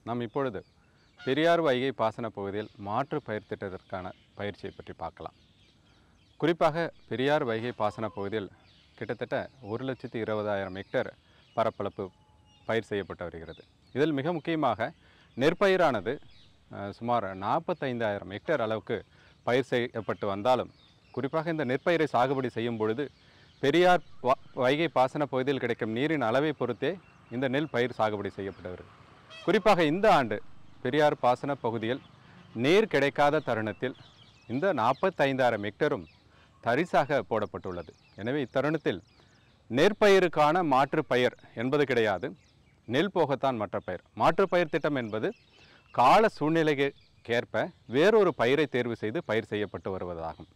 நாம் இப்பொழுது பெரியார் வைகை பாசன பகுதியில் மாற்று பயிர் திட்டத்திற்கான பயிற்சியை பற்றி பார்க்கலாம் குறிப்பாக பெரியார் வைகை பாசன பகுதியில் கிட்டத்தட்ட ஒரு லட்சத்தி இருபதாயிரம் ஹெக்டேர் பரப்பளப்பு பயிர் செய்யப்பட்டு வருகிறது இதில் மிக முக்கியமாக நெற்பயிரானது அஹ், சுமார் நாற்பத்தைந்தாயிரம் ஹெக்டேர் அளவுக்கு பயிர் செய்யப்பட்டு வந்தாலும் குறிப்பாக இந்த நெற்பயிரை சாகுபடி செய்யும் பொழுது பெரியார் வ- வைகை பாசன பகுதியில் கிடைக்கும் நீரின் அளவை பொறுத்தே இந்த நெல் பயிர் சாகுபடி செய்யப்பட்டு வருகிறது குறிப்பாக இந்த ஆண்டு பெரியார் பாசன பகுதியில் நீர் கிடைக்காத தருணத்தில் இந்த நாற்பத்தைந்தாயிரம் ஹெக்டரும் தரிசாக போடப்பட்டுள்ளது எனவே இத்தருணத்தில் நெற்பயிறுக்கான மாற்று பயிர் என்பது கிடையாது நெல் போகத்தான் மற்ற பயிர் மாற்று பயிர் திட்டம் என்பது கால சூழ்நிலைக்கேற்ப வேறொரு பயிரை தேர்வு செய்து பயிர் செய்யப்பட்டு வருவதாகும்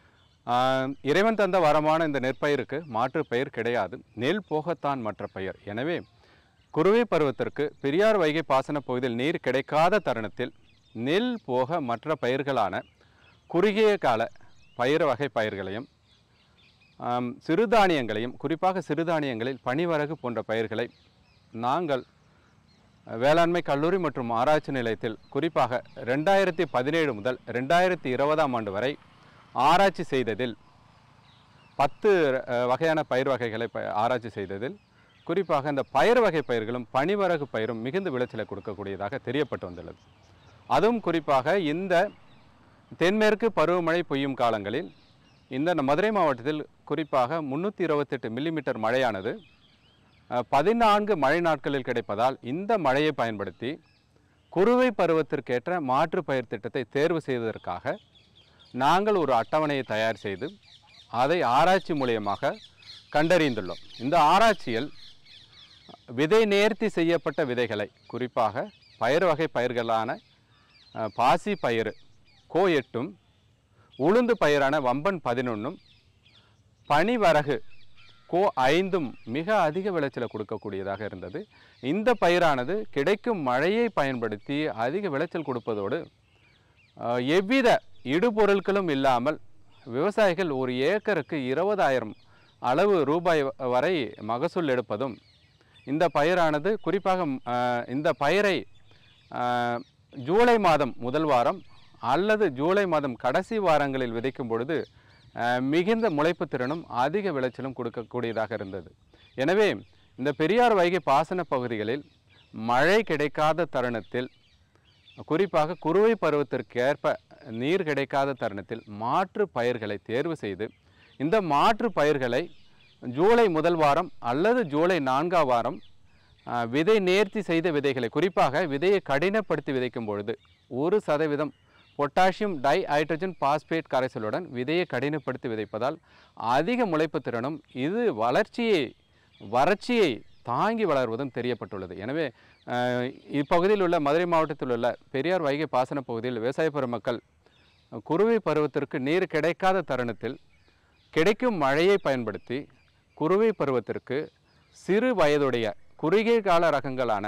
ஆஹ், இறைவன் தந்த வரமான இந்த நெற்பயிருக்கு மாற்று பயிர் கிடையாது நெல் போகத்தான் மற்ற பயிர் எனவே குறுவை பருவத்திற்கு பெரியார் வைகை பாசன பகுதியில் நீர் கிடைக்காத தருணத்தில் நெல் போக மற்ற பயிர்களான குறுகிய கால பயிர் வகை பயிர்களையும் ஆம், சிறுதானியங்களையும் குறிப்பாக சிறுதானியங்களில் பனிவரகு போன்ற பயிர்களை நாங்கள் அஹ், வேளாண்மை கல்லூரி மற்றும் ஆராய்ச்சி நிலையத்தில் குறிப்பாக ரெண்டாயிரத்தி பதினேழு முதல் ரெண்டாயிரத்தி இருபதாம் ஆண்டு வரை ஆராய்ச்சி செய்ததில் பத்து அஹ், வகையான பயிர் வகைகளை ப ஆராய்ச்சி செய்ததில் குறிப்பாக இந்த பயிர் வகை பயிர்களும் பனிவரகு பயிரும் மிகுந்த விளைச்சலை கொடுக்கக்கூடியதாக தெரியப்பட்டு வந்துள்ளது அதுவும் குறிப்பாக இந்த தென்மேற்கு பருவமழை பெய்யும் காலங்களில் இந்த ந- மதுரை மாவட்டத்தில் குறிப்பாக முந்நூற்றி இருபத்தெட்டு மில்லிமீட்டர் மழையானது அஹ், பதினான்கு மழை நாட்களில் கிடைப்பதால் இந்த மழையை பயன்படுத்தி குறுவை பருவத்திற்கேற்ற மாற்று பயிர் திட்டத்தை தேர்வு செய்வதற்காக நாங்கள் ஒரு அட்டவணையை தயார் செய்து அதை ஆராய்ச்சி மூலியமாக கண்டறிந்துள்ளோம் இந்த ஆராய்ச்சியில் விதை நேர்த்தி செய்யப்பட்ட விதைகளை குறிப்பாக பயிர் வகை பயிர்களான அஹ், பாசி பயிறு கோ எட்டும் உளுந்து பயிரான வம்பன் பதினொன்றும் பனிவரகு கோ ஐந்தும் மிக அதிக விளைச்சலை கொடுக்கக்கூடியதாக இருந்தது இந்த பயிரானது கிடைக்கும் மழையை பயன்படுத்தி அதிக விளைச்சல் கொடுப்பதோடு அஹ், எவ்வித இடுபொருட்களும் இல்லாமல் விவசாயிகள் ஒரு ஏக்கருக்கு இருபதாயிரம் அளவு ரூபாய் வ- வரை மகசூல் எடுப்பதும் இந்த பயிரானது குறிப்பாக அஹ், இந்த பயிரை அஹ், ஜூலை மாதம் முதல் வாரம் அல்லது ஜூலை மாதம் கடைசி வாரங்களில் விதைக்கும் பொழுது அஹ், மிகுந்த முளைப்பு திறனும் அதிக விளைச்சலும் கொடுக்கக்கூடியதாக இருந்தது எனவே இந்த பெரியார் வைகை பாசன பகுதிகளில் மழை கிடைக்காத தருணத்தில் குறிப்பாக குறுவை பருவத்திற்கேற்ப நீர் கிடைக்காத தருணத்தில் மாற்று பயிர்களை தேர்வு செய்து இந்த மாற்று பயிர்களை ஜூலை முதல் வாரம் அல்லது ஜூலை நான்காம் வாரம் ஆ, விதை நேர்த்தி செய்த விதைகளை குறிப்பாக விதையை கடினப்படுத்தி விதைக்கும் பொழுது ஒரு சதவீதம் பொட்டாசியம் டை ஹைட்ரஜன் பாஸ்பேட் கரைசலுடன் விதையை கடினப்படுத்தி விதைப்பதால் அதிக முளைப்பு திறனும் இது வளர்ச்சியை வறட்சியை தாங்கி வளர்வதும் தெரியப்பட்டுள்ளது எனவே அஹ், இப்பகுதியில் உள்ள மதுரை மாவட்டத்தில் உள்ள பெரியார் வைகை பாசன பகுதியில் விவசாய பெருமக்கள் குறுவை பருவத்திற்கு நீர் கிடைக்காத தருணத்தில் கிடைக்கும் மழையை பயன்படுத்தி குறுவை பருவத்திற்கு சிறு வயதுடைய குறுகிய கால ரகங்களான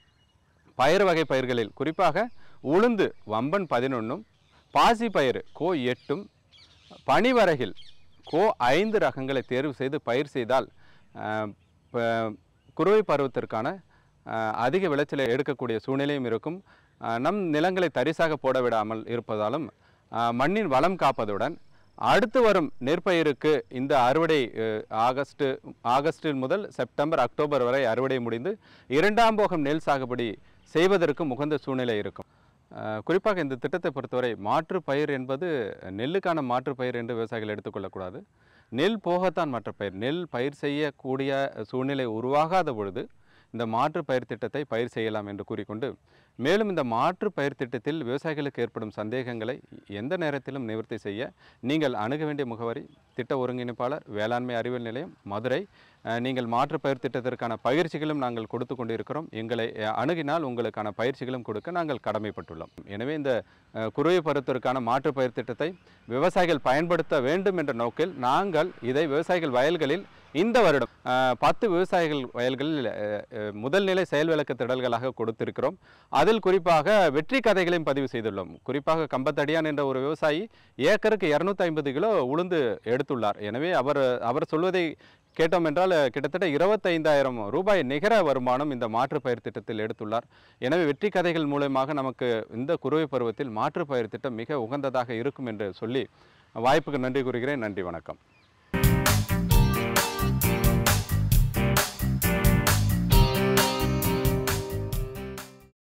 பயிர் வகை பயிர்களில் குறிப்பாக உளுந்து வம்பன் பதினொன்றும் பாசி பயிர் கோ எட்டும் பனிவரகில் கோ ஐந்து ரகங்களை தேர்வு செய்து பயிர் செய்தால் அஹ், ப- குறுவை பருவத்திற்கான அஹ், அதிக விளைச்சலை எடுக்கக்கூடிய சூழ்நிலையும் இருக்கும் அஹ், நம் நிலங்களை தரிசாக போட விடாமல் இருப்பதாலும் அஹ், மண்ணின் வளம் காப்பதுடன் அடுத்து வரும் நெற்பயிருக்கு இந்த அறுவடை அஹ், ஆகஸ்ட் ஆகஸ்டில் முதல் செப்டம்பர் அக்டோபர் வரை அறுவடை முடிந்து இரண்டாம் போகம் நெல் சாகுபடி செய்வதற்கு உகந்த சூழ்நிலை இருக்கும் அஹ், குறிப்பாக இந்த திட்டத்தை பொறுத்தவரை மாற்று பயிர் என்பது நெல்லுக்கான மாற்று பயிர் என்று விவசாயிகள் எடுத்துக்கொள்ளக்கூடாது நெல் போகத்தான் மற்ற பயிர் நெல் பயிர் செய்யக்கூடிய சூழ்நிலை உருவாகாத பொழுது இந்த மாற்று பயிர் திட்டத்தை பயிர் செய்யலாம் என்று கூறிக்கொண்டு மேலும் இந்த மாற்று பயிர் திட்டத்தில் விவசாயிகளுக்கு ஏற்படும் சந்தேகங்களை எந்த நேரத்திலும் நிவர்த்தி செய்ய நீங்கள் அணுக வேண்டிய முகவரி திட்ட ஒருங்கிணைப்பாளர் வேளாண்மை அறிவியல் நிலையம் மதுரை அஹ், நீங்கள் மாற்று பயிர் திட்டத்திற்கான பயிற்சிகளும் நாங்கள் கொடுத்து கொண்டிருக்கிறோம் எங்களை அஹ், அணுகினால் உங்களுக்கான பயிற்சிகளும் கொடுக்க நாங்கள் கடமைப்பட்டுள்ளோம் எனவே இந்த அஹ், குறுவை பருவத்திற்கான மாற்று பயிர் திட்டத்தை விவசாயிகள் பயன்படுத்த வேண்டும் என்ற நோக்கில் நாங்கள் இதை விவசாயிகள் வயல்களில் இந்த வருடம் அஹ், பத்து விவசாயிகள் வயல்களில் அஹ், அஹ், முதல் நிலை செயல் விளக்க திடல்களாக கொடுத்திருக்கிறோம் அதில் குறிப்பாக வெற்றி கதைகளையும் பதிவு செய்துள்ளோம் குறிப்பாக கம்பத்தடியான் என்ற ஒரு விவசாயி ஏக்கருக்கு இரநூத்தி ஐம்பது கிலோ உளுந்து எடுத்துள்ளார் எனவே அவர் அவர் சொல்வதை கேட்டோம் என்றால் அஹ், கிட்டத்தட்ட இருபத்தைந்தாயிரம் ரூபாய் நிகர வருமானம் இந்த மாற்றுப் பயிர் திட்டத்தில் எடுத்துள்ளார் எனவே வெற்றி கதைகள் மூலமாக நமக்கு இந்த குறுவை பருவத்தில் மாற்றுப் பயிர் திட்டம் மிக உகந்ததாக இருக்கும் என்று சொல்லி வாய்ப்புக்கு நன்றி கூறுகிறேன் நன்றி வணக்கம்